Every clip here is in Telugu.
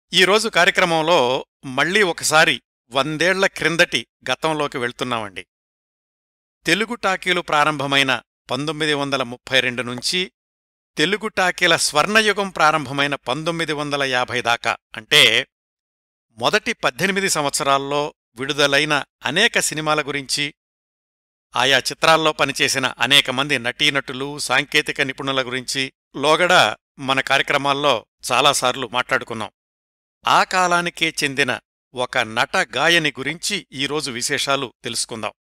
ఈరోజు కార్యక్రమంలో మళ్ళీ ఒకసారి వందేళ్ల క్రిందటి గతంలోకి వెళ్తున్నామండి తెలుగు టాకీలు ప్రారంభమైన పంతొమ్మిది వందల ముప్పై రెండు నుంచి తెలుగు టాకీల స్వర్ణయుగం ప్రారంభమైన పంతొమ్మిది వందల యాభై దాకా అంటే మొదటి పద్దెనిమిది సంవత్సరాల్లో విడుదలైన అనేక సినిమాల గురించి ఆయా చిత్రాల్లో పనిచేసిన అనేక మంది నటీనటులు సాంకేతిక నిపుణుల గురించి లోగడ మన కార్యక్రమాల్లో చాలాసార్లు మాట్లాడుకున్నాం ఆ కాలానికే చెందిన ఒక నట గాయని గురించి ఈరోజు విశేషాలు తెలుసుకుందాం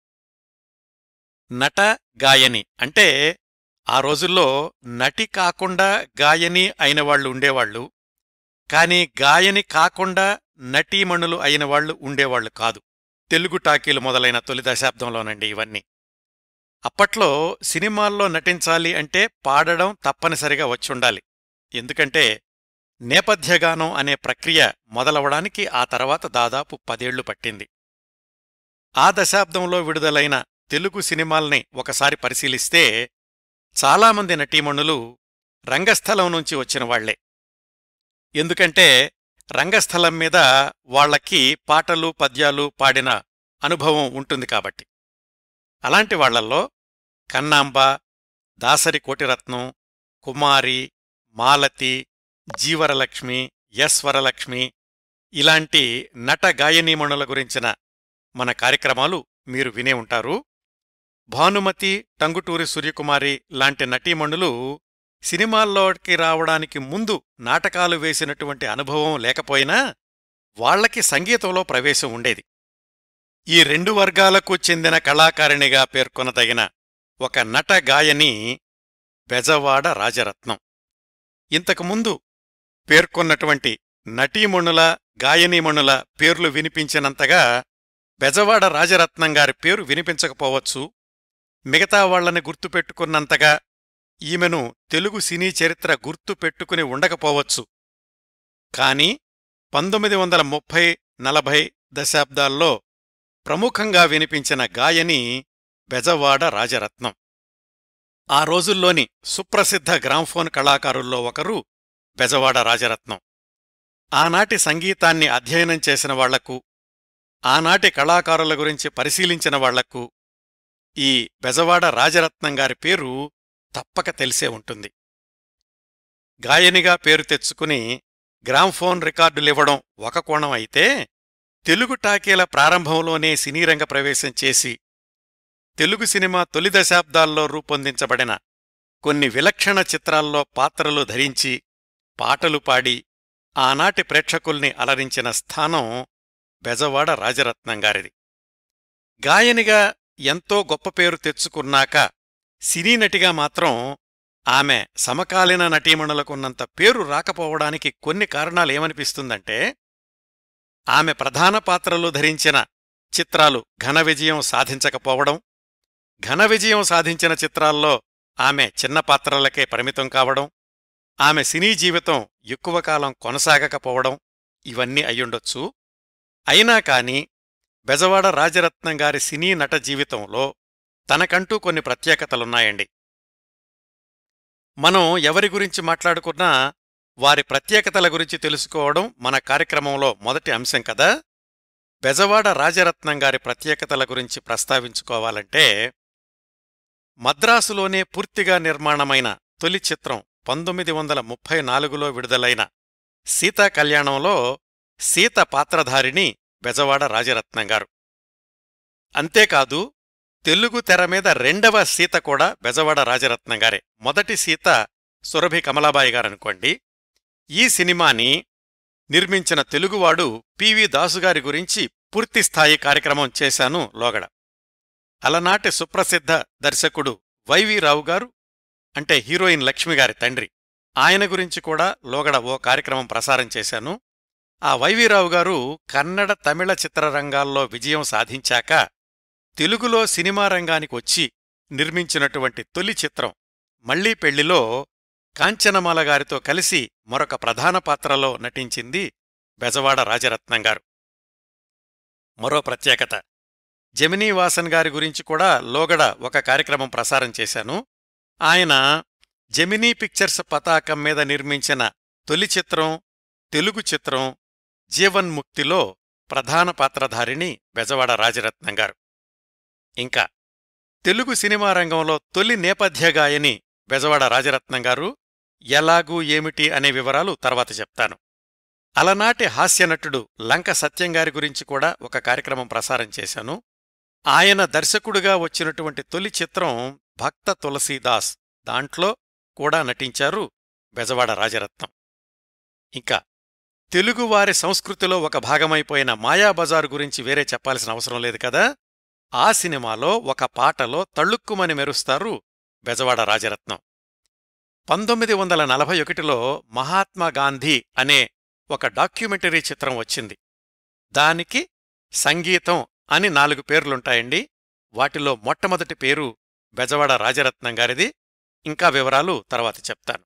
నట గాయని అంటే ఆ రోజుల్లో నటి కాకుండా గాయని అయిన వాళ్ళు ఉండేవాళ్ళు కాని గాయని కాకుండా నటీమణులు అయిన వాళ్ళు ఉండేవాళ్లు కాదు తెలుగు టాకీలు మొదలైన తొలి దశాబ్దంలోనండి ఇవన్నీ అప్పట్లో సినిమాల్లో నటించాలి అంటే పాడడం తప్పనిసరిగా వచ్చుండాలి ఎందుకంటే నేపథ్యగానం అనే ప్రక్రియ మొదలవడానికి ఆ తర్వాత దాదాపు పదేళ్లు పట్టింది ఆ దశాబ్దంలో విడుదలైన తెలుగు సినిమాల్ని ఒకసారి పరిశీలిస్తే చాలామంది నటీమణులు రంగస్థలం నుంచి వచ్చిన వాళ్లే ఎందుకంటే రంగస్థలం మీద వాళ్లకి పాటలు పద్యాలు పాడిన అనుభవం ఉంటుంది కాబట్టి అలాంటి వాళ్లల్లో కన్నాంబ దాసరి కోటిరత్నం కుమారి మాలతి జీవరలక్ష్మి ఎస్ వరలక్ష్మి ఇలాంటి నట గాయనీమణుల గురించిన మన కార్యక్రమాలు మీరు వినే ఉంటారు భానుమతి టంగుటూరి సూర్యకుమారి లాంటి నటీమణులు సినిమాల్లోకి రావడానికి ముందు నాటకాలు వేసినటువంటి అనుభవం లేకపోయినా వాళ్లకి సంగీతంలో ప్రవేశం ఉండేది ఈ రెండు వర్గాలకు చెందిన కళాకారిణిగా పేర్కొనదగిన ఒక నట గాయని బెజవాడ రాజరత్నం ఇంతకుముందు పేర్కొన్నటువంటి నటీమణుల గాయనీమణుల పేర్లు వినిపించినంతగా బెజవాడ రాజరత్నం గారి పేరు వినిపించకపోవచ్చు మిగతా వాళ్లని గుర్తుపెట్టుకున్నంతగా ఈమెను తెలుగు సినీ చరిత్ర గుర్తు పెట్టుకుని ఉండకపోవచ్చు కాని పంతొమ్మిది వందల ముప్పై నలభై దశాబ్దాల్లో ప్రముఖంగా వినిపించిన గాయని బెజవాడ రాజరత్నం ఆ రోజుల్లోని సుప్రసిద్ధ గ్రామ్ఫోన్ కళాకారుల్లో ఒకరు బెజవాడ రాజరత్నం ఆనాటి సంగీతాన్ని అధ్యయనం చేసిన వాళ్లకు ఆనాటి కళాకారుల గురించి పరిశీలించిన వాళ్లకు ఈ బెజవాడ రాజరత్నం గారి పేరు తప్పక తెలిసే ఉంటుంది గాయనిగా పేరు తెచ్చుకుని గ్రామ్ఫోన్ రికార్డులివ్వడం ఒక కోణం అయితే తెలుగు టాకీల ప్రారంభంలోనే సినీరంగ ప్రవేశం చేసి తెలుగు సినిమా తొలి దశాబ్దాల్లో రూపొందించబడిన కొన్ని విలక్షణ చిత్రాల్లో పాత్రలు ధరించి పాటలు పాడి ఆనాటి ప్రేక్షకుల్ని అలరించిన స్థానం బెజవాడ రాజరత్నం గారిది గాయనిగా ఎంతో గొప్ప పేరు తెచ్చుకున్నాక సినీ నటిగా మాత్రం ఆమె సమకాలీన నటీమణులకున్నంత పేరు రాకపోవడానికి కొన్ని కారణాలేమనిపిస్తుందంటే ఆమె ప్రధాన పాత్రలు ధరించిన చిత్రాలు ఘన విజయం సాధించకపోవడం ఘన విజయం సాధించిన చిత్రాల్లో ఆమె చిన్న పాత్రలకే పరిమితం కావడం ఆమె సినీ జీవితం ఎక్కువ కాలం కొనసాగకపోవడం ఇవన్నీ అయ్యుండొచ్చు అయినా కాని బెజవాడ రాజరత్నం గారి సినీ నట జీవితంలో తనకంటూ కొన్ని ప్రత్యేకతలున్నాయండి మనం ఎవరి గురించి మాట్లాడుకున్నా వారి ప్రత్యేకతల గురించి తెలుసుకోవడం మన కార్యక్రమంలో మొదటి అంశం కదా బెజవాడ రాజరత్నం గారి ప్రత్యేకతల గురించి ప్రస్తావించుకోవాలంటే మద్రాసులోనే పూర్తిగా నిర్మాణమైన తొలి చిత్రం పంతొమ్మిది వందల ముప్పై నాలుగులో విడుదలైన సీతా కళ్యాణంలో సీత పాత్రధారిణి బెజవాడ రాజరత్నం గారు అంతేకాదు తెలుగు తెర మీద రెండవ సీత కూడా బెజవాడ రాజరత్నం గారే మొదటి సీత సురభి కమలాబాయి గారనుకోండి ఈ సినిమాని నిర్మించిన తెలుగువాడు పివి దాసుగారి గురించి పూర్తిస్థాయి కార్యక్రమం చేశాను లోగడ అలనాటి సుప్రసిద్ధ దర్శకుడు వైవి రావు గారు అంటే హీరోయిన్ లక్ష్మిగారి తండ్రి ఆయన గురించి కూడా లోగడ ఓ కార్యక్రమం ప్రసారం చేశాను ఆ వైవీరావు గారు కన్నడ తమిళ చిత్రరంగాల్లో విజయం సాధించాక తెలుగులో సినిమా రంగానికి వచ్చి నిర్మించినటువంటి తొలి చిత్రం మళ్లీ పెళ్లిలో కాంచనమాల గారితో కలిసి మరొక ప్రధాన పాత్రలో నటించింది బెజవాడ రాజరత్నం గారు మరో ప్రత్యేకత జమినీవాసన్ గారి గురించి కూడా లోగడ ఒక కార్యక్రమం ప్రసారం చేశాను ఆయన జెమినీ పిక్చర్స్ పతాకం మీద నిర్మించిన తొలి చిత్రం తెలుగు చిత్రం జీవన్ముక్తిలో ప్రధాన పాత్రధారిణి బెజవాడ రాజరత్నం గారు ఇంకా తెలుగు సినిమా రంగంలో తొలి నేపథ్య గాయని బెజవాడ రాజరత్నం గారు ఎలాగూ ఏమిటి అనే వివరాలు తర్వాత చెప్తాను అలనాటి హాస్యనటుడు లంక సత్యంగారి గురించి కూడా ఒక కార్యక్రమం ప్రసారం చేశాను ఆయన దర్శకుడుగా వచ్చినటువంటి తొలి చిత్రం భక్త తులసీదాస్ దాంట్లో కూడా నటించారు బెజవాడ రాజరత్నం ఇంకా తెలుగువారి సంస్కృతిలో ఒక భాగమైపోయిన మాయాబజారు గురించి వేరే చెప్పాల్సిన అవసరం లేదు కదా ఆ సినిమాలో ఒక పాటలో తళుక్కుమని మెరుస్తారు బెజవాడ రాజరత్నం పంతొమ్మిది వందల నలభై ఒకటిలో మహాత్మా గాంధీ అనే ఒక డాక్యుమెంటరీ చిత్రం వచ్చింది దానికి సంగీతం అని నాలుగు పేర్లుంటాయండి వాటిలో మొట్టమొదటి పేరు బెజవాడ రాజరత్నం గారిది ఇంకా వివరాలు తర్వాత చెప్తాను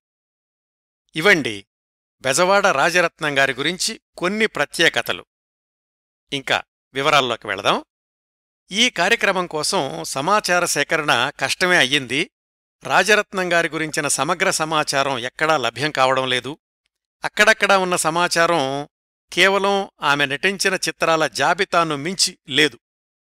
ఇవండి బెజవాడ రాజరత్నం గారి గురించి కొన్ని ప్రత్యేకతలు ఇంకా వివరాల్లోకి వెళదాం ఈ కార్యక్రమం కోసం సమాచార సేకరణ కష్టమే అయ్యింది రాజరత్నం గారి గురించిన సమగ్ర సమాచారం ఎక్కడా లభ్యం కావడం లేదు అక్కడక్కడా ఉన్న సమాచారం కేవలం ఆమె నటించిన చిత్రాల జాబితాను మించి లేదు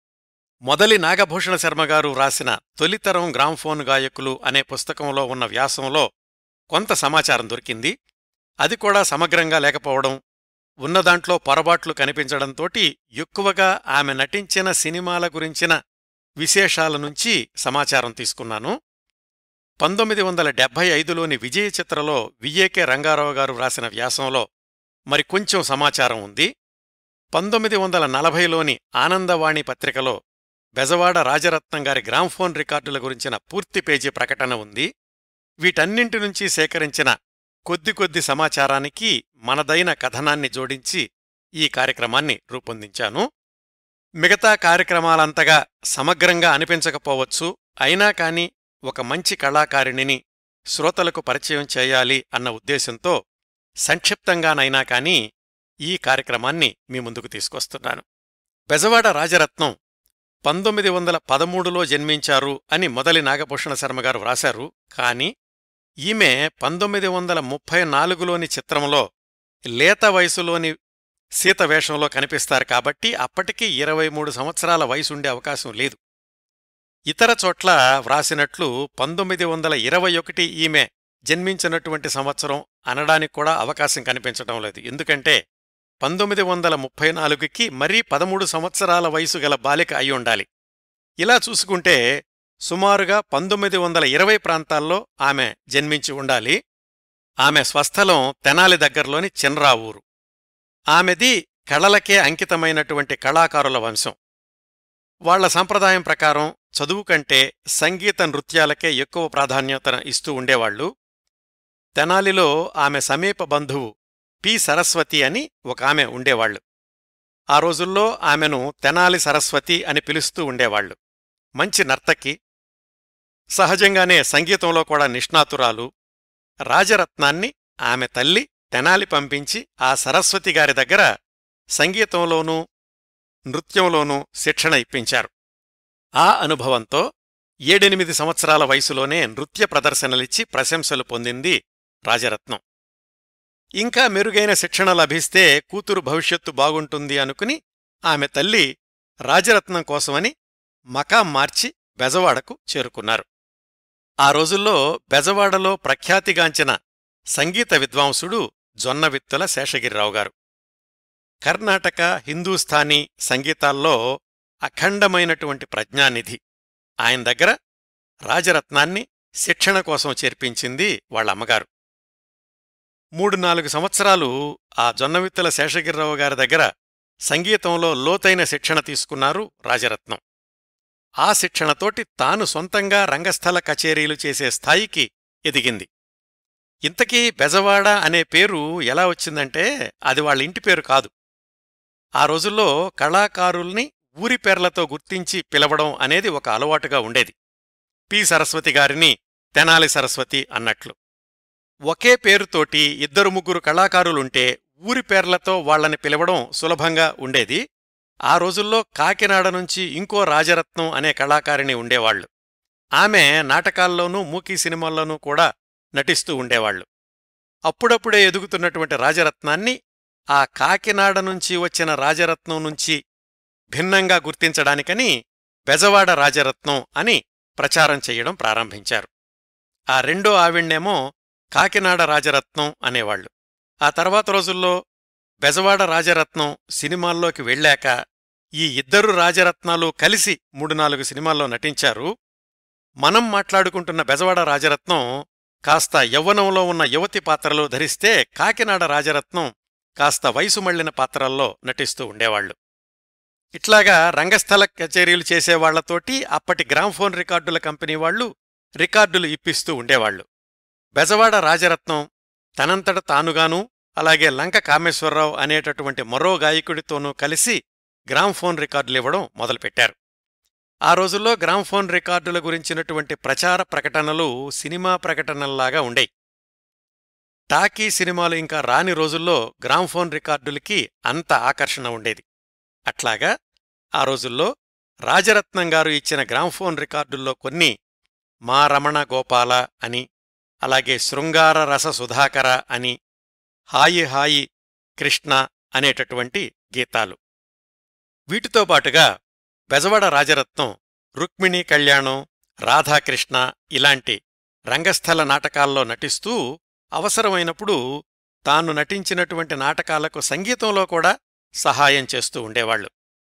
మొదలి నాగభూషణ శర్మగారు రాసిన తొలితరం గ్రామ్ఫోన్ గాయకులు అనే పుస్తకంలో ఉన్న వ్యాసంలో కొంత సమాచారం దొరికింది అది కూడా సమగ్రంగా లేకపోవడం ఉన్నదాంట్లో పొరబాట్లు కనిపించడంతోటి ఎక్కువగా ఆమె నటించిన సినిమాల గురించిన విశేషాల నుంచి సమాచారం తీసుకున్నాను పంతొమ్మిది వందల డెబ్భై ఐదులోని విజయ చిత్రలో విఏకే రంగారావు గారు రాసిన వ్యాసంలో మరి కొంచెం సమాచారం ఉంది పంతొమ్మిది వందల నలభైలోని ఆనందవాణి పత్రికలో బెజవాడ రాజరత్నం గారి గ్రామ్ఫోన్ రికార్డుల గురించిన పూర్తి పేజీ ప్రకటన ఉంది వీటన్నింటి నుంచి సేకరించిన కొద్ది కొద్ది సమాచారానికి మనదైన కథనాన్ని జోడించి ఈ కార్యక్రమాన్ని రూపొందించాను మిగతా కార్యక్రమాలంతగా సమగ్రంగా అనిపించకపోవచ్చు అయినా కాని ఒక మంచి కళాకారిణిని శ్రోతలకు పరిచయం చేయాలి అన్న ఉద్దేశంతో సంక్షిప్తంగానైనా కాని ఈ కార్యక్రమాన్ని మీ ముందుకు తీసుకొస్తున్నాను బెజవాడ రాజరత్నం పంతొమ్మిది వందల పదమూడులో జన్మించారు అని మొదలి నాగభూషణ శర్మగారు వ్రాశారు కాని ఈమె పంతొమ్మిది వందల ముప్పై నాలుగులోని చిత్రంలో లేత వయసులోని సీత వేషంలో కనిపిస్తారు కాబట్టి అప్పటికీ ఇరవై మూడు సంవత్సరాల వయసుండే అవకాశం లేదు ఇతర చోట్ల వ్రాసినట్లు పంతొమ్మిది వందల ఇరవై ఒకటి ఈమె జన్మించినటువంటి సంవత్సరం అనడానికి కూడా అవకాశం కనిపించడం లేదు ఎందుకంటే పంతొమ్మిది వందల ముప్పై నాలుగుకి మరీ పదమూడు సంవత్సరాల వయసు గల బాలిక అయి ఉండాలి ఇలా చూసుకుంటే సుమారుగా పంతొమ్మిది వందల ఇరవై ప్రాంతాల్లో ఆమె జన్మించి ఉండాలి ఆమె స్వస్థలం తెనాలి దగ్గరలోని చిన్రావూరు ఆమెది కళలకే అంకితమైనటువంటి కళాకారుల వంశం వాళ్ల సంప్రదాయం ప్రకారం చదువు కంటే సంగీత నృత్యాలకే ఎక్కువ ప్రాధాన్యత ఇస్తూ ఉండేవాళ్లు తెనాలిలో ఆమె సమీప బంధువు పి సరస్వతి అని ఒక ఆమె ఉండేవాళ్లు ఆ రోజుల్లో ఆమెను తెనాలి సరస్వతి అని పిలుస్తూ ఉండేవాళ్లు మంచి నర్తకి సహజంగానే సంగీతంలో కూడా నిష్ణాతురాలు రాజరత్నాన్ని ఆమె తల్లి తెనాలి పంపించి ఆ సరస్వతి గారి దగ్గర సంగీతంలోనూ నృత్యంలోనూ శిక్షణ ఇప్పించారు ఆ అనుభవంతో ఏడెనిమిది సంవత్సరాల వయసులోనే నృత్య ప్రదర్శనలిచ్చి ప్రశంసలు పొందింది రాజరత్నం ఇంకా మెరుగైన శిక్షణ లభిస్తే కూతురు భవిష్యత్తు బాగుంటుంది అనుకుని ఆమె తల్లి రాజరత్నం కోసమని మకాం మార్చి బెజవాడకు చేరుకున్నారు ఆ రోజుల్లో బెజవాడలో ప్రఖ్యాతిగాంచిన సంగీత విద్వాంసుడు జొన్నవిత్తుల శేషగిరిరావు గారు కర్ణాటక హిందూస్థానీ సంగీతాల్లో అఖండమైనటువంటి ప్రజ్ఞానిధి ఆయన దగ్గర రాజరత్నాన్ని శిక్షణ కోసం చేర్పించింది వాళ్ళమ్మగారు మూడు నాలుగు సంవత్సరాలు ఆ జొన్నవిత్తుల శేషగిరిరావు గారి దగ్గర సంగీతంలో లోతైన శిక్షణ తీసుకున్నారు రాజరత్నం ఆ శిక్షణతోటి తాను సొంతంగా రంగస్థల కచేరీలు చేసే స్థాయికి ఎదిగింది ఇంతకీ బెజవాడ అనే పేరు ఎలా వచ్చిందంటే అది వాళ్ళ ఇంటి పేరు కాదు ఆ రోజుల్లో కళాకారుల్ని ఊరి పేర్లతో గుర్తించి పిలవడం అనేది ఒక అలవాటుగా ఉండేది పి సరస్వతి గారిని తెనాలి సరస్వతి అన్నట్లు ఒకే పేరుతోటి ఇద్దరు ముగ్గురు కళాకారులుంటే ఊరి పేర్లతో వాళ్లని పిలవడం సులభంగా ఉండేది ఆ రోజుల్లో కాకినాడ నుంచి ఇంకో రాజరత్నం అనే కళాకారిణి ఉండేవాళ్లు ఆమె నాటకాల్లోనూ మూకీ సినిమాల్లోనూ కూడా నటిస్తూ ఉండేవాళ్లు అప్పుడప్పుడే ఎదుగుతున్నటువంటి రాజరత్నాన్ని ఆ కాకినాడ నుంచి వచ్చిన రాజరత్నం నుంచి భిన్నంగా గుర్తించడానికని బెజవాడ రాజరత్నం అని ప్రచారం చెయ్యడం ప్రారంభించారు ఆ రెండో ఆవిణ్ణేమో కాకినాడ రాజరత్నం అనేవాళ్లు ఆ తర్వాత రోజుల్లో బెజవాడ రాజరత్నం సినిమాల్లోకి వెళ్ళాక ఈ ఇద్దరు రాజరత్నాలు కలిసి మూడు నాలుగు సినిమాల్లో నటించారు మనం మాట్లాడుకుంటున్న బెజవాడ రాజరత్నం కాస్త యవ్వనంలో ఉన్న యువతి పాత్రలు ధరిస్తే కాకినాడ రాజరత్నం కాస్త వయసు మళ్లిన పాత్రల్లో నటిస్తూ ఉండేవాళ్లు ఇట్లాగా రంగస్థల కచేరీలు చేసేవాళ్లతోటి అప్పటి గ్రామ్ఫోన్ రికార్డుల కంపెనీ వాళ్లు రికార్డులు ఇప్పిస్తూ ఉండేవాళ్లు బెజవాడ రాజరత్నం తనంతట తానుగానూ అలాగే లంక కామేశ్వరరావు అనేటటువంటి మరో గాయకుడితోనూ కలిసి గ్రామ్ఫోన్ రికార్డులివ్వడం మొదలుపెట్టారు ఆ రోజుల్లో గ్రామ్ఫోన్ రికార్డుల గురించినటువంటి ప్రచార ప్రకటనలు సినిమా ప్రకటనల్లాగా ఉండేవి టాకీ సినిమాలు ఇంకా రాని రోజుల్లో గ్రామ్ఫోన్ రికార్డులకి అంత ఆకర్షణ ఉండేది అట్లాగా ఆ రోజుల్లో రాజరత్నం గారు ఇచ్చిన గ్రామ్ఫోన్ రికార్డుల్లో కొన్ని మా రమణ గోపాల అని అలాగే శృంగార రస సుధాకర అని హాయి హాయి కృష్ణ అనేటటువంటి గీతాలు వీటితో పాటుగా బెజవాడ రాజరత్నం రుక్మిణీ కళ్యాణం రాధాకృష్ణ ఇలాంటి రంగస్థల నాటకాల్లో నటిస్తూ అవసరమైనప్పుడు తాను నటించినటువంటి నాటకాలకు సంగీతంలో కూడా సహాయం చేస్తూ ఉండేవాళ్లు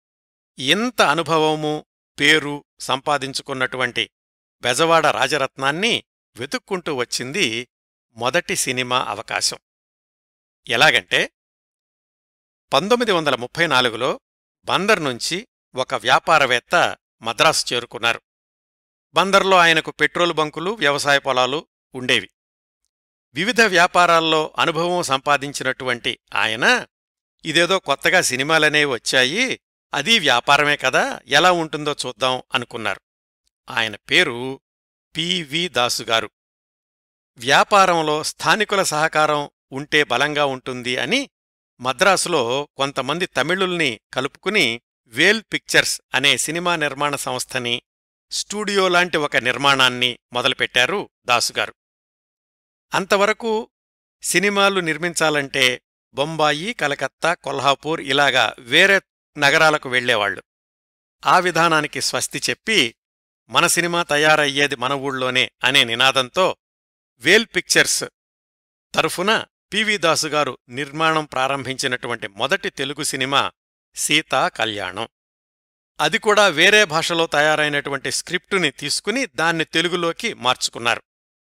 ఇంత అనుభవము పేరు సంపాదించుకున్నటువంటి బెజవాడ రాజరత్నాన్ని వెతుక్కుంటూ వచ్చింది మొదటి సినిమా అవకాశం ఎలాగంటే పంతొమ్మిది వందల ముప్పై నాలుగులో బందర్ నుంచి ఒక వ్యాపారవేత్త మద్రాసు చేరుకున్నారు బందర్లో ఆయనకు పెట్రోల్ బంకులు వ్యవసాయ పొలాలు ఉండేవి వివిధ వ్యాపారాల్లో అనుభవం సంపాదించినటువంటి ఆయన ఇదేదో కొత్తగా సినిమాలనేవి వచ్చాయి అది వ్యాపారమే కదా ఎలా ఉంటుందో చూద్దాం అనుకున్నారు ఆయన పేరు పివి దాసుగారు వ్యాపారంలో స్థానికుల సహకారం ఉంటే బలంగా ఉంటుంది అని మద్రాసులో కొంతమంది తమిళుల్ని కలుపుకుని వేల్ పిక్చర్స్ అనే సినిమా నిర్మాణ సంస్థని స్టూడియో లాంటి ఒక నిర్మాణాన్ని మొదలుపెట్టారు దాసుగారు అంతవరకు సినిమాలు నిర్మించాలంటే బొంబాయి కలకత్తా కొల్హాపూర్ ఇలాగా వేరే నగరాలకు వెళ్లేవాళ్లు ఆ విధానానికి స్వస్తి చెప్పి మన సినిమా తయారయ్యేది మన ఊళ్ళోనే అనే నినాదంతో వేల్ పిక్చర్స్ తరఫున పివి దాసుగారు నిర్మాణం ప్రారంభించినటువంటి మొదటి తెలుగు సినిమా సీతా కళ్యాణం అది కూడా వేరే భాషలో తయారైనటువంటి స్క్రిప్టుని తీసుకుని దాన్ని తెలుగులోకి మార్చుకున్నారు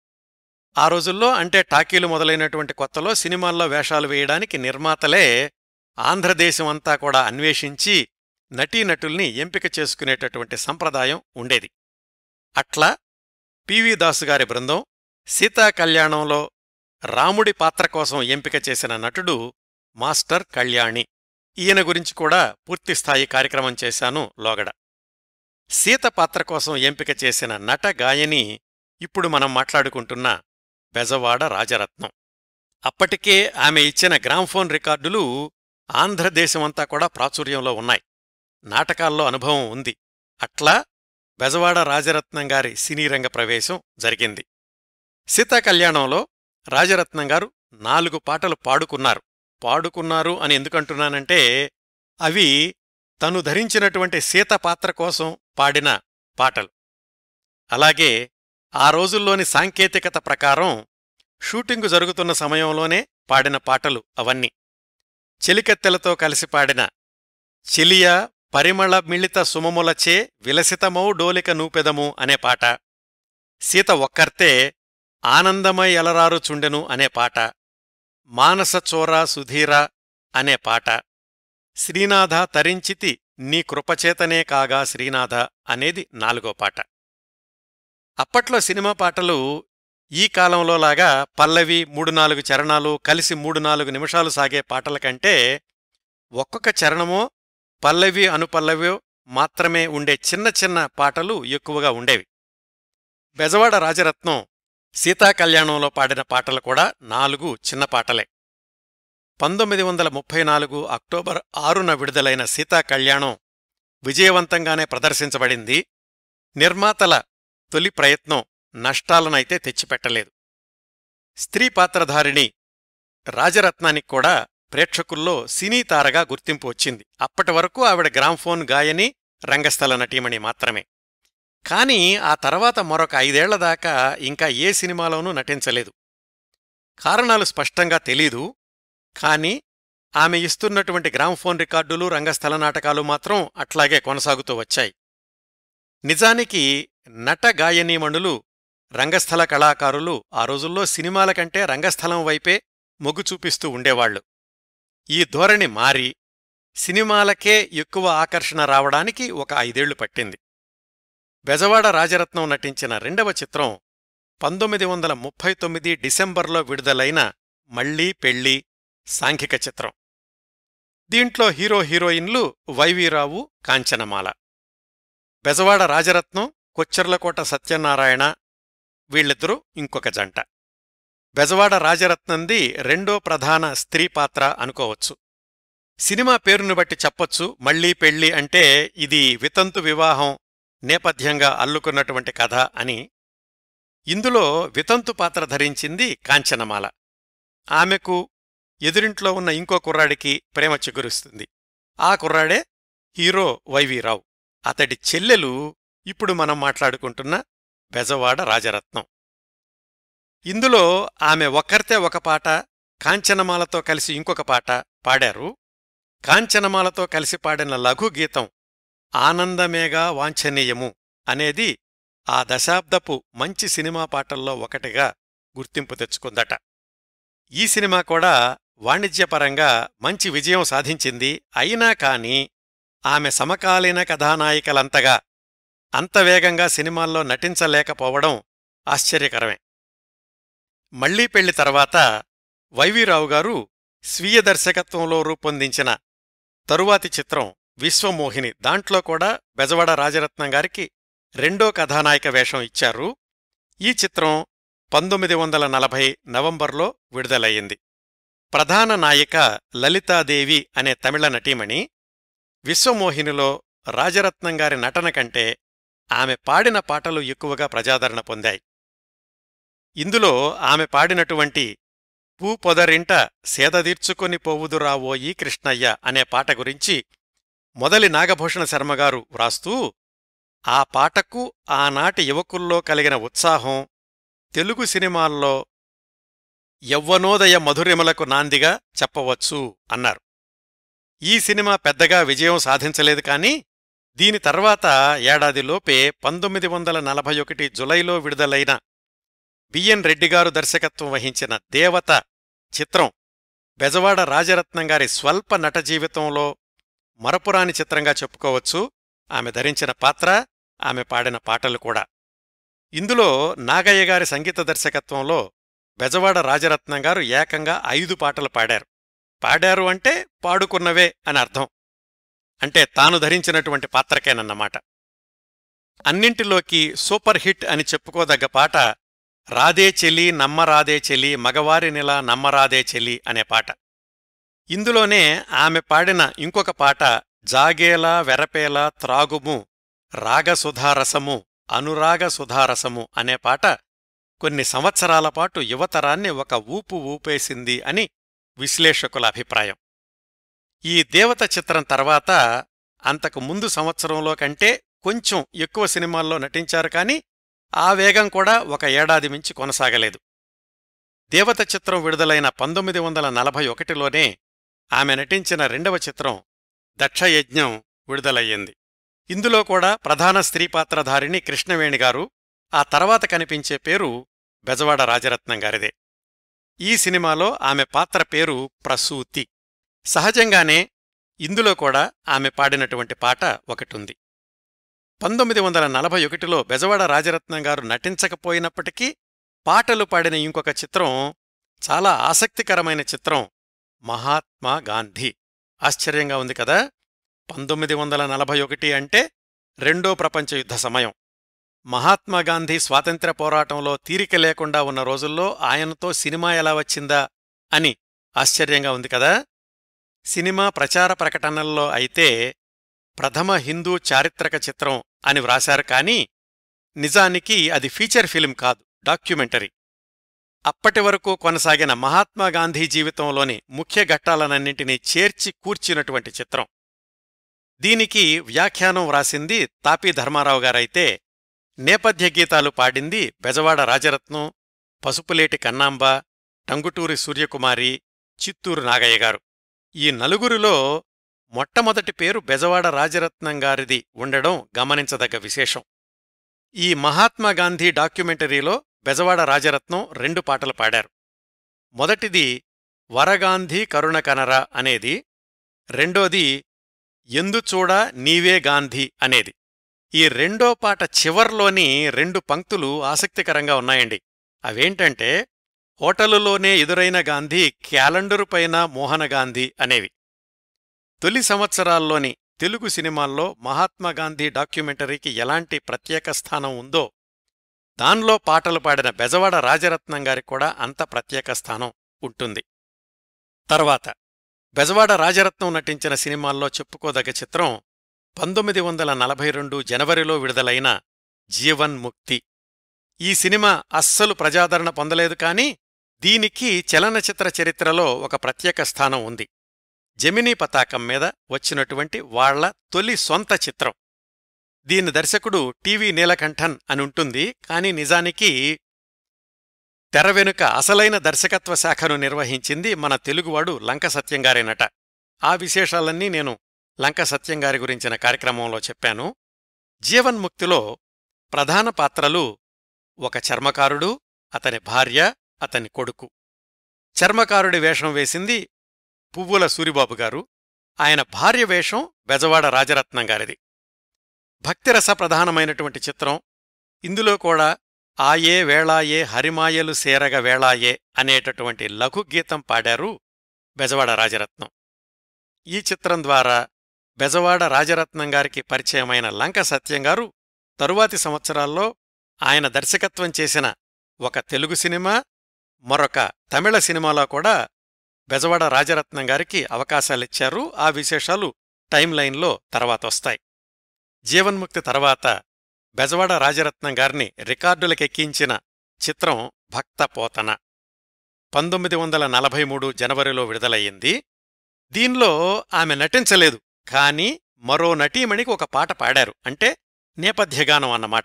ఆ రోజుల్లో అంటే టాకీలు మొదలైనటువంటి కొత్తలో సినిమాల్లో వేషాలు వేయడానికి నిర్మాతలే ఆంధ్రదేశమంతా కూడా అన్వేషించి నటీనటుల్ని ఎంపిక చేసుకునేటటువంటి సంప్రదాయం ఉండేది అట్లా పివి దాసుగారి బృందం సీతా కళ్యాణంలో రాముడి పాత్ర కోసం ఎంపిక చేసిన నటుడు మాస్టర్ కళ్యాణి ఈయన గురించి కూడా పూర్తిస్థాయి కార్యక్రమం చేశాను లోగడ సీత పాత్ర కోసం ఎంపిక చేసిన నట గాయని ఇప్పుడు మనం మాట్లాడుకుంటున్న బెజవాడ రాజరత్నం అప్పటికే ఆమె ఇచ్చిన గ్రామ్ఫోన్ రికార్డులు ఆంధ్రదేశమంతా కూడా ప్రాచుర్యంలో ఉన్నాయి నాటకాల్లో అనుభవం ఉంది అట్లా బెజవాడ రాజరత్నం గారి సినీరంగ ప్రవేశం జరిగింది సీతా కళ్యాణంలో రాజరత్నం గారు నాలుగు పాటలు పాడుకున్నారు పాడుకున్నారు అని ఎందుకంటున్నానంటే అవి తను ధరించినటువంటి సీత పాత్ర కోసం పాడిన పాటలు అలాగే ఆ రోజుల్లోని సాంకేతికత ప్రకారం షూటింగు జరుగుతున్న సమయంలోనే పాడిన పాటలు అవన్నీ చెలికత్తెలతో కలిసి పాడిన చెలియా పరిమళ మిళిత సుమములచే విలసితమౌ డోలిక నూపెదము అనే పాట సీత ఒక్కర్తే ఆనందమై ఎలరారు చుండెను అనే పాట మానస చోరా సుధీర అనే పాట శ్రీనాథ తరించితి నీ కృపచేతనే కాగా శ్రీనాథ అనేది నాలుగో పాట అప్పట్లో సినిమా పాటలు ఈ కాలంలోలాగా పల్లవి మూడు నాలుగు చరణాలు కలిసి మూడు నాలుగు నిమిషాలు సాగే పాటల కంటే ఒక్కొక్క చరణమో పల్లవి అనుపల్లవో మాత్రమే ఉండే చిన్న చిన్న పాటలు ఎక్కువగా ఉండేవి బెజవాడ రాజరత్నం సీతాకళ్యాణంలో పాడిన పాటలు కూడా నాలుగు చిన్న పాటలే పంతొమ్మిది వందల ముప్పై నాలుగు అక్టోబర్ ఆరున విడుదలైన సీతాకళ్యాణం విజయవంతంగానే ప్రదర్శించబడింది నిర్మాతల తొలి ప్రయత్నం నష్టాలనైతే తెచ్చిపెట్టలేదు స్త్రీ పాత్రధారిణి రాజరత్నానికి కూడా ప్రేక్షకుల్లో సినీ తారగా గుర్తింపు వచ్చింది అప్పటి వరకు ఆవిడ గ్రామ్ఫోన్ గాయని రంగస్థల నటీమణి మాత్రమే కాని ఆ తర్వాత మరొక ఐదేళ్ల దాకా ఇంకా ఏ సినిమాలోనూ నటించలేదు కారణాలు స్పష్టంగా తెలీదు కాని ఆమె ఇస్తున్నటువంటి గ్రామ్ఫోన్ రికార్డులు రంగస్థల నాటకాలు మాత్రం అట్లాగే కొనసాగుతూ వచ్చాయి నిజానికి నట గాయనీమణులు రంగస్థల కళాకారులు ఆ రోజుల్లో సినిమాల కంటే రంగస్థలం వైపే మొగ్గు చూపిస్తూ ఉండేవాళ్లు ఈ ధోరణి మారి సినిమాలకే ఎక్కువ ఆకర్షణ రావడానికి ఒక ఐదేళ్లు పట్టింది బెజవాడ రాజరత్నం నటించిన రెండవ చిత్రం పంతొమ్మిది వందల ముప్పై తొమ్మిది డిసెంబర్లో విడుదలైన మళ్ళీ పెళ్ళి సాంఘిక చిత్రం దీంట్లో హీరో హీరోయిన్లు వైవీరావు కాంచనమాల బెజవాడ రాజరత్నం కొచ్చెర్లకోట సత్యనారాయణ వీళ్ళిద్దరూ ఇంకొక జంట బెజవాడ రాజరత్నంది రెండో ప్రధాన స్త్రీ పాత్ర అనుకోవచ్చు సినిమా పేరును బట్టి చెప్పొచ్చు మళ్ళీ పెళ్ళి అంటే ఇది వితంతు వివాహం నేపథ్యంగా అల్లుకున్నటువంటి కథ అని ఇందులో వితంతు పాత్ర ధరించింది కాంచనమాల ఆమెకు ఎదురింట్లో ఉన్న ఇంకో కుర్రాడికి ప్రేమ చిగురుస్తుంది ఆ కుర్రాడే హీరో వైవీరావు అతడి చెల్లెలు ఇప్పుడు మనం మాట్లాడుకుంటున్న బెజవాడ రాజరత్నం ఇందులో ఆమె ఒక్కరితే ఒక పాట కాంచనమాలతో కలిసి ఇంకొక పాట పాడారు కాంచనమాలతో కలిసి పాడిన లఘు గీతం ఆనందమేగా వాంఛనీయము అనేది ఆ దశాబ్దపు మంచి సినిమా పాటల్లో ఒకటిగా గుర్తింపు తెచ్చుకుందట ఈ సినిమా కూడా వాణిజ్యపరంగా మంచి విజయం సాధించింది అయినా కాని ఆమె సమకాలీన కథానాయికలంతగా అంత వేగంగా సినిమాల్లో నటించలేకపోవడం ఆశ్చర్యకరమే మళ్లీ పెళ్లి తర్వాత వైవీరావు గారు స్వీయ దర్శకత్వంలో రూపొందించిన తరువాతి చిత్రం విశ్వమోహిని దాంట్లో కూడా బెజవాడ రాజరత్నం గారికి రెండో కథానాయక వేషం ఇచ్చారు ఈ చిత్రం పంతొమ్మిది వందల నలభై నవంబర్లో విడుదలయ్యింది ప్రధాన నాయిక లలితాదేవి అనే తమిళ నటీమణి విశ్వమోహినిలో రాజరత్నం గారి నటన కంటే ఆమె పాడిన పాటలు ఎక్కువగా ప్రజాదరణ పొందాయి ఇందులో ఆమె పాడినటువంటి పూ పొదరింట సేదదీర్చుకొని పోవుదురావోయి కృష్ణయ్య అనే పాట గురించి మొదలి నాగభూషణ శర్మగారు వ్రాస్తూ ఆ పాటకు ఆనాటి యువకుల్లో కలిగిన ఉత్సాహం తెలుగు సినిమాల్లో యవ్వనోదయ మధురిమలకు నాందిగా చెప్పవచ్చు అన్నారు ఈ సినిమా పెద్దగా విజయం సాధించలేదు కాని దీని తర్వాత ఏడాదిలోపే పంతొమ్మిది వందల నలభై ఒకటి జులైలో విడుదలైన బిఎన్ రెడ్డిగారు దర్శకత్వం వహించిన దేవత చిత్రం బెజవాడ రాజరత్నం గారి స్వల్ప నట జీవితంలో మరపురాని చిత్రంగా చెప్పుకోవచ్చు ఆమె ధరించిన పాత్ర ఆమె పాడిన పాటలు కూడా ఇందులో నాగయ్య గారి సంగీత దర్శకత్వంలో బెజవాడ రాజరత్నం గారు ఏకంగా ఐదు పాటలు పాడారు పాడారు అంటే పాడుకున్నవే అని అర్థం అంటే తాను ధరించినటువంటి పాత్రకేనన్నమాట అన్నింటిలోకి సూపర్ హిట్ అని చెప్పుకోదగ్గ పాట రాదే చెలి నమ్మరాదే చెలి మగవారినిలా నమ్మరాదే చెలి అనే పాట ఇందులోనే ఆమె పాడిన ఇంకొక పాట జాగేలా వెరపేలా త్రాగుము రాగసుధారసము అనురాగ సుధారసము అనే పాట కొన్ని సంవత్సరాల పాటు యువతరాన్ని ఒక ఊపు ఊపేసింది అని విశ్లేషకుల అభిప్రాయం ఈ దేవత చిత్రం తర్వాత అంతకు ముందు సంవత్సరంలో కంటే కొంచెం ఎక్కువ సినిమాల్లో నటించారు కాని ఆ వేగం కూడా ఒక ఏడాది మించి కొనసాగలేదు దేవత చిత్రం విడుదలైన పంతొమ్మిది వందల నలభై ఒకటిలోనే ఆమె నటించిన రెండవ చిత్రం దక్షయజ్ఞం విడుదలయ్యింది ఇందులో కూడా ప్రధాన స్త్రీ పాత్రధారిణి కృష్ణవేణి గారు ఆ తర్వాత కనిపించే పేరు బెజవాడ రాజరత్నం గారిదే ఈ సినిమాలో ఆమె పాత్ర పేరు ప్రసూతి సహజంగానే ఇందులో కూడా ఆమె పాడినటువంటి పాట ఒకటుంది పంతొమ్మిది వందల నలభై ఒకటిలో బెజవాడ రాజరత్నం గారు నటించకపోయినప్పటికీ పాటలు పాడిన ఇంకొక చిత్రం చాలా ఆసక్తికరమైన చిత్రం మహాత్మా గాంధీ ఆశ్చర్యంగా ఉంది కదా పంతొమ్మిది వందల నలభై ఒకటి అంటే రెండో ప్రపంచ యుద్ధ సమయం మహాత్మాగాంధీ స్వాతంత్ర్య పోరాటంలో తీరిక లేకుండా ఉన్న రోజుల్లో ఆయనతో సినిమా ఎలా వచ్చిందా అని ఆశ్చర్యంగా ఉంది కదా సినిమా ప్రచార ప్రకటనల్లో అయితే ప్రథమ హిందూ చారిత్రక చిత్రం అని వ్రాశారు కానీ నిజానికి అది ఫీచర్ ఫిల్మ్ కాదు డాక్యుమెంటరీ అప్పటి వరకు కొనసాగిన మహాత్మాగాంధీ జీవితంలోని ముఖ్య ఘట్టాలనన్నింటినీ చేర్చి కూర్చినటువంటి చిత్రం దీనికి వ్యాఖ్యానం వ్రాసింది తాపీ ధర్మారావు గారైతే నేపథ్య గీతాలు పాడింది బెజవాడ రాజరత్నం పసుపులేటి కన్నాంబ టంగుటూరి సూర్యకుమారి చిత్తూరు నాగయ్య గారు ఈ నలుగురిలో మొట్టమొదటి పేరు బెజవాడ రాజరత్నం గారిది ఉండడం గమనించదగ్గ విశేషం ఈ మహాత్మాగాంధీ డాక్యుమెంటరీలో బెజవాడ రాజరత్నం రెండు పాటలు పాడారు మొదటిది వరగాంధీ కరుణ కనరా అనేది రెండోది ఎందుచూడా నీవే గాంధీ అనేది ఈ రెండో పాట చివర్లోని రెండు పంక్తులు ఆసక్తికరంగా ఉన్నాయండి అవేంటంటే హోటలులోనే ఎదురైన గాంధీ క్యాలెండరు పైన మోహన గాంధీ అనేవి తొలి సంవత్సరాల్లోని తెలుగు సినిమాల్లో మహాత్మాగాంధీ డాక్యుమెంటరీకి ఎలాంటి ప్రత్యేక స్థానం ఉందో దాన్లో పాటలు పాడిన బెజవాడ రాజరత్నం గారికి కూడా అంత ప్రత్యేక స్థానం ఉంటుంది తర్వాత బెజవాడ రాజరత్నం నటించిన సినిమాల్లో చెప్పుకోదగ్గ చిత్రం పంతొమ్మిది వందల నలభై రెండు జనవరిలో విడుదలైన జీవన్ ముక్తి ఈ సినిమా అస్సలు ప్రజాదరణ పొందలేదు కాని దీనికి చలనచిత్ర చరిత్రలో ఒక ప్రత్యేక స్థానం ఉంది జమినీ పతాకం మీద వచ్చినటువంటి వాళ్ల తొలి సొంత చిత్రం దీని దర్శకుడు టీవీ నీలకంఠన్ అని ఉంటుంది కాని నిజానికి తెర వెనుక అసలైన దర్శకత్వ శాఖను నిర్వహించింది మన తెలుగువాడు లంక సత్యంగారేనట ఆ విశేషాలన్నీ నేను లంక సత్యంగారి గురించిన కార్యక్రమంలో చెప్పాను జీవన్ముక్తిలో ప్రధాన పాత్రలు ఒక చర్మకారుడు అతని భార్య అతని కొడుకు చర్మకారుడి వేషం వేసింది పువ్వుల సూరిబాబు గారు ఆయన భార్య వేషం బెజవాడ రాజరత్నం గారిది భక్తిరస ప్రధానమైనటువంటి చిత్రం ఇందులో కూడా ఆయే వేళాయే హరిమాయలు సేరగ వేళాయే అనేటటువంటి లఘుగీతం పాడారు బెజవాడ రాజరత్నం ఈ చిత్రం ద్వారా బెజవాడ రాజరత్నం గారికి పరిచయమైన లంక సత్యం గారు తరువాతి సంవత్సరాల్లో ఆయన దర్శకత్వం చేసిన ఒక తెలుగు సినిమా మరొక తమిళ సినిమాలో కూడా బెజవాడ రాజరత్నం గారికి అవకాశాలిచ్చారు ఆ విశేషాలు టైంలైన్లో తర్వాతొస్తాయి జీవన్ముక్తి తర్వాత బెజవాడ రాజరత్నం గారిని రికార్డులకెక్కించిన చిత్రం భక్త పోతన పంతొమ్మిది వందల నలభై మూడు జనవరిలో విడుదలయ్యింది దీనిలో ఆమె నటించలేదు కాని మరో నటీమణికి ఒక పాట పాడారు అంటే నేపథ్యగానం అన్నమాట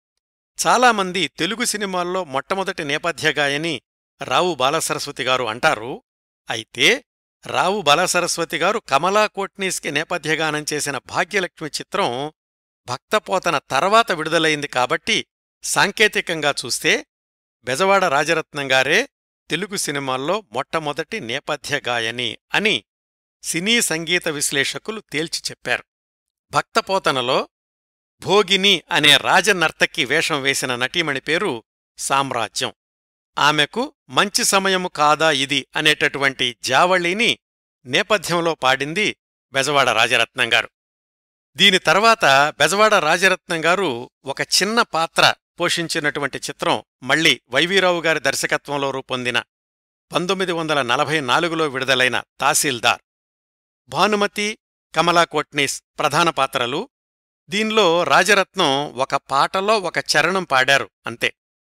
చాలామంది తెలుగు సినిమాల్లో మొట్టమొదటి నేపథ్యగాయని రావు బాలసరస్వతి గారు అంటారు అయితే రావు బాలసరస్వతి గారు కమలా కోట్నీస్కి నేపథ్యగానం చేసిన భాగ్యలక్ష్మి చిత్రం భక్తపోతన తర్వాత విడుదలైంది కాబట్టి సాంకేతికంగా చూస్తే బెజవాడ రాజరత్నం గారే తెలుగు సినిమాల్లో మొట్టమొదటి నేపథ్య గాయని అని సినీ సంగీత విశ్లేషకులు తేల్చి చెప్పారు భక్తపోతనలో భోగిని అనే రాజనర్తకి వేషం వేసిన నటీమణి పేరు సామ్రాజ్యం ఆమెకు మంచి సమయము కాదా ఇది అనేటటువంటి జావళిని నేపథ్యంలో పాడింది బెజవాడ రాజరత్నం గారు దీని తర్వాత బెజవాడ రాజరత్నం గారు ఒక చిన్న పాత్ర పోషించినటువంటి చిత్రం మళ్లీ వైవీరావు గారి దర్శకత్వంలో రూపొందిన పంతొమ్మిది వందల నలభై నాలుగులో విడుదలైన తహసీల్దార్ భానుమతి కమలా కోట్నీస్ ప్రధాన పాత్రలు దీనిలో రాజరత్నం ఒక పాటలో ఒక చరణం పాడారు అంతే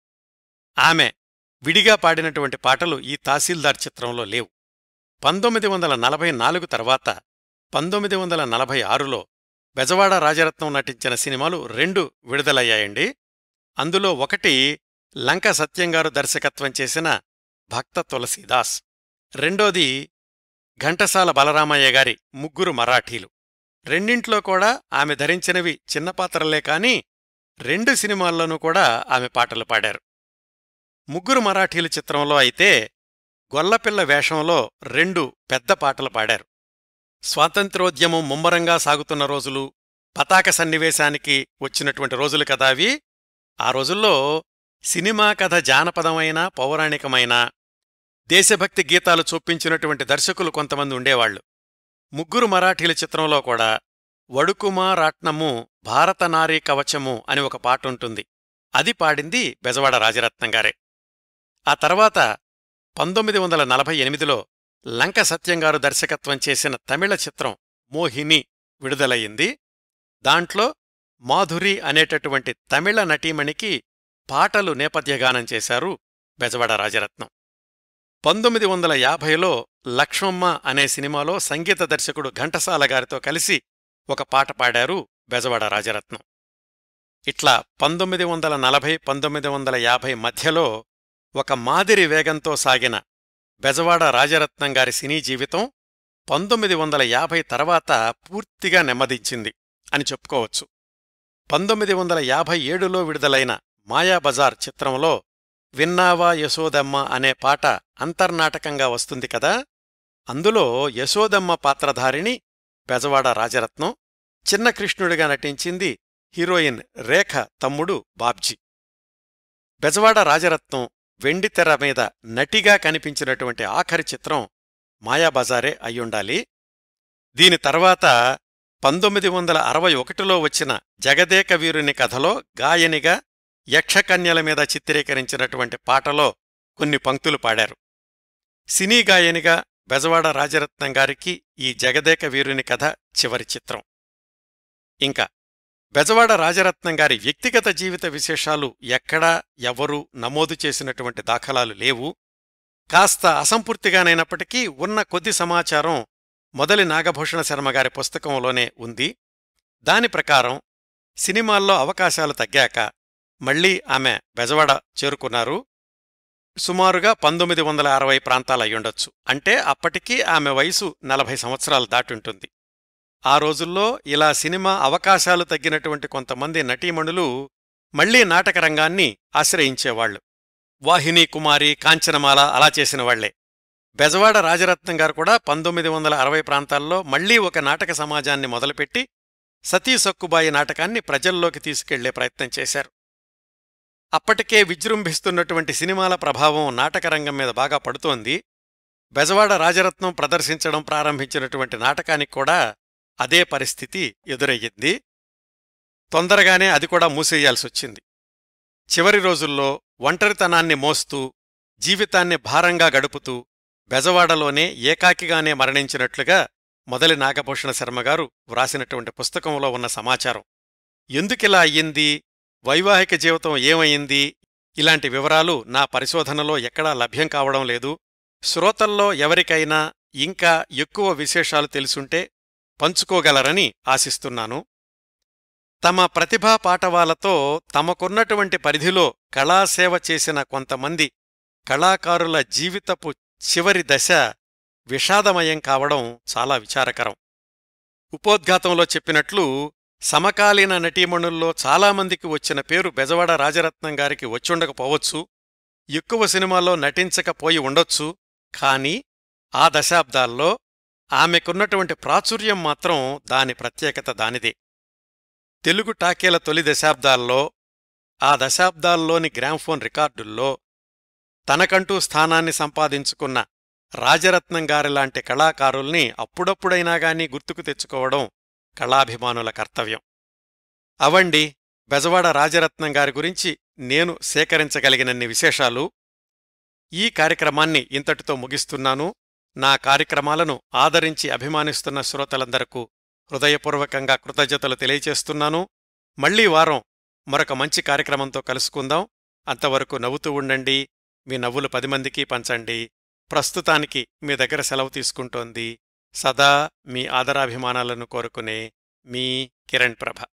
ఆమె విడిగా పాడినటువంటి పాటలు ఈ తహసీల్దార్ చిత్రంలో లేవు పంతొమ్మిది వందల నలభై నాలుగు తర్వాత పంతొమ్మిది వందల నలభై ఆరులో బెజవాడ రాజరత్నం నటించిన సినిమాలు రెండు విడుదలయ్యాయండి అందులో ఒకటి లంక సత్యంగారు దర్శకత్వం చేసిన భక్త తులసీదాస్ రెండోది ఘంటసాల బలరామయ్య గారి ముగ్గురు మరాఠీలు రెండింట్లో కూడా ఆమె ధరించినవి చిన్న పాత్రలే కాని రెండు సినిమాల్లోనూ కూడా ఆమె పాటలు పాడారు ముగ్గురు మరాఠీలు చిత్రంలో అయితే గొల్లపిల్ల వేషంలో రెండు పెద్ద పాటలు పాడారు స్వాతంత్రోద్యమం ముమ్మరంగా సాగుతున్న రోజులు పతాక సన్నివేశానికి వచ్చినటువంటి రోజులు కదా అవి ఆ రోజుల్లో సినిమా కథ జానపదమైన పౌరాణికమైన దేశభక్తి గీతాలు చొప్పించినటువంటి దర్శకులు కొంతమంది ఉండేవాళ్లు ముగ్గురు మరాఠీల చిత్రంలో కూడా వడుకుమా రాట్నము భారతనారీ కవచము అని ఒక పాట ఉంటుంది అది పాడింది బెజవాడ రాజరత్నం గారే ఆ తర్వాత పంతొమ్మిది వందల నలభై ఎనిమిదిలో లంక సత్యంగారు దర్శకత్వం చేసిన తమిళ చిత్రం మోహిని విడుదలయ్యింది దాంట్లో మాధురి అనేటటువంటి తమిళ నటీమణికి పాటలు నేపథ్యగానం చేశారు బెజవాడ రాజరత్నం పంతొమ్మిది వందల యాభైలో లక్ష్మమ్మ అనే సినిమాలో సంగీత దర్శకుడు ఘంటసాల గారితో కలిసి ఒక పాట పాడారు బెజవాడ రాజరత్నం ఇట్లా పంతొమ్మిది వందల నలభై పంతొమ్మిది వందల యాభై మధ్యలో ఒక మాదిరి వేగంతో సాగిన బెజవాడ రాజరత్నం గారి సినీ జీవితం పంతొమ్మిది వందల యాభై తర్వాత పూర్తిగా నెమ్మదించింది అని చెప్పుకోవచ్చు పంతొమ్మిది వందల యాభై ఏడులో విడుదలైన మాయాబజార్ చిత్రంలో విన్నావా యశోదమ్మ అనే పాట అంతర్నాటకంగా వస్తుంది కదా అందులో యశోదమ్మ పాత్రధారిణి బెజవాడ రాజరత్నం చిన్న కృష్ణుడిగా నటించింది హీరోయిన్ రేఖ తమ్ముడు బాబ్జీ బెజవాడ రాజరత్నం వెండితెర మీద నటిగా కనిపించినటువంటి ఆఖరి చిత్రం మాయాబజారే అయ్యుండాలి దీని తర్వాత పంతొమ్మిది వందల అరవై ఒకటిలో వచ్చిన జగదేక వీరుని కథలో గాయనిగా యక్షకన్యల మీద చిత్రీకరించినటువంటి పాటలో కొన్ని పంక్తులు పాడారు సినీ గాయనిగా బెజవాడ రాజరత్నం గారికి ఈ జగదేక వీరుని కథ చివరి చిత్రం ఇంకా బెజవాడ రాజరత్నం గారి వ్యక్తిగత జీవిత విశేషాలు ఎక్కడా ఎవరూ నమోదు చేసినటువంటి దాఖలాలు లేవు కాస్త అసంపూర్తిగానైనప్పటికీ ఉన్న కొద్ది సమాచారం మొదలి నాగభూషణ శర్మ గారి పుస్తకంలోనే ఉంది దాని ప్రకారం సినిమాల్లో అవకాశాలు తగ్గాక మళ్లీ ఆమె బెజవాడ చేరుకున్నారు సుమారుగా పంతొమ్మిది వందల అరవై ప్రాంతాలయ్యుండొచ్చు అంటే అప్పటికీ ఆమె వయసు నలభై సంవత్సరాలు దాటుంటుంది ఆ రోజుల్లో ఇలా సినిమా అవకాశాలు తగ్గినటువంటి కొంతమంది నటీమణులు మళ్లీ నాటక రంగాన్ని ఆశ్రయించేవాళ్లు వాహిని కుమారి కాంచనమాల అలా చేసిన వాళ్లే బెజవాడ రాజరత్నం గారు కూడా పంతొమ్మిది వందల అరవై ప్రాంతాల్లో మళ్లీ ఒక నాటక సమాజాన్ని మొదలుపెట్టి సతీ సక్కుబాయి నాటకాన్ని ప్రజల్లోకి తీసుకెళ్లే ప్రయత్నం చేశారు అప్పటికే విజృంభిస్తున్నటువంటి సినిమాల ప్రభావం నాటకరంగం మీద బాగా పడుతోంది బెజవాడ రాజరత్నం ప్రదర్శించడం ప్రారంభించినటువంటి నాటకానికి కూడా అదే పరిస్థితి ఎదురయ్యింది తొందరగానే అది కూడా మూసేయాల్సొచ్చింది చివరి రోజుల్లో ఒంటరితనాన్ని మోస్తూ జీవితాన్ని భారంగా గడుపుతూ బెజవాడలోనే ఏకాకిగానే మరణించినట్లుగా మొదలి నాగభూషణ శర్మగారు వ్రాసినటువంటి పుస్తకంలో ఉన్న సమాచారం ఎందుకిలా అయ్యింది వైవాహిక జీవితం ఏమయ్యింది ఇలాంటి వివరాలు నా పరిశోధనలో ఎక్కడా లభ్యం కావడం లేదు శ్రోతల్లో ఎవరికైనా ఇంకా ఎక్కువ విశేషాలు తెలుసుంటే పంచుకోగలరని ఆశిస్తున్నాను తమ ప్రతిభా పాటవాలతో తమకున్నటువంటి పరిధిలో కళాసేవ చేసిన కొంతమంది కళాకారుల జీవితపు చివరి దశ విషాదమయం కావడం చాలా విచారకరం ఉపోద్ఘాతంలో చెప్పినట్లు సమకాలీన నటీమణుల్లో చాలామందికి వచ్చిన పేరు బెజవాడ రాజరత్నం గారికి వచ్చుండకపోవచ్చు ఎక్కువ సినిమాల్లో నటించకపోయి ఉండొచ్చు కాని ఆ దశాబ్దాల్లో ఆమెకున్నటువంటి ప్రాచుర్యం మాత్రం దాని ప్రత్యేకత దానిదే తెలుగు టాకీల తొలి దశాబ్దాల్లో ఆ దశాబ్దాల్లోని గ్రామ్ఫోన్ రికార్డుల్లో తనకంటూ స్థానాన్ని సంపాదించుకున్న రాజరత్నం గారిలాంటి కళాకారుల్ని అప్పుడప్పుడైనా గానీ గుర్తుకు తెచ్చుకోవడం కళాభిమానుల కర్తవ్యం అవండి బెజవాడ రాజరత్నం గారి గురించి నేను సేకరించగలిగినన్ని విశేషాలు ఈ కార్యక్రమాన్ని ఇంతటితో ముగిస్తున్నాను నా కార్యక్రమాలను ఆదరించి అభిమానిస్తున్న శ్రోతలందరకు హృదయపూర్వకంగా కృతజ్ఞతలు తెలియచేస్తున్నాను మళ్లీ వారం మరొక మంచి కార్యక్రమంతో కలుసుకుందాం అంతవరకు నవ్వుతూ ఉండండి మీ నవ్వులు పది మందికి పంచండి ప్రస్తుతానికి మీ దగ్గర సెలవు తీసుకుంటోంది సదా మీ ఆదరాభిమానాలను కోరుకునే మీ కిరణ్ ప్రభ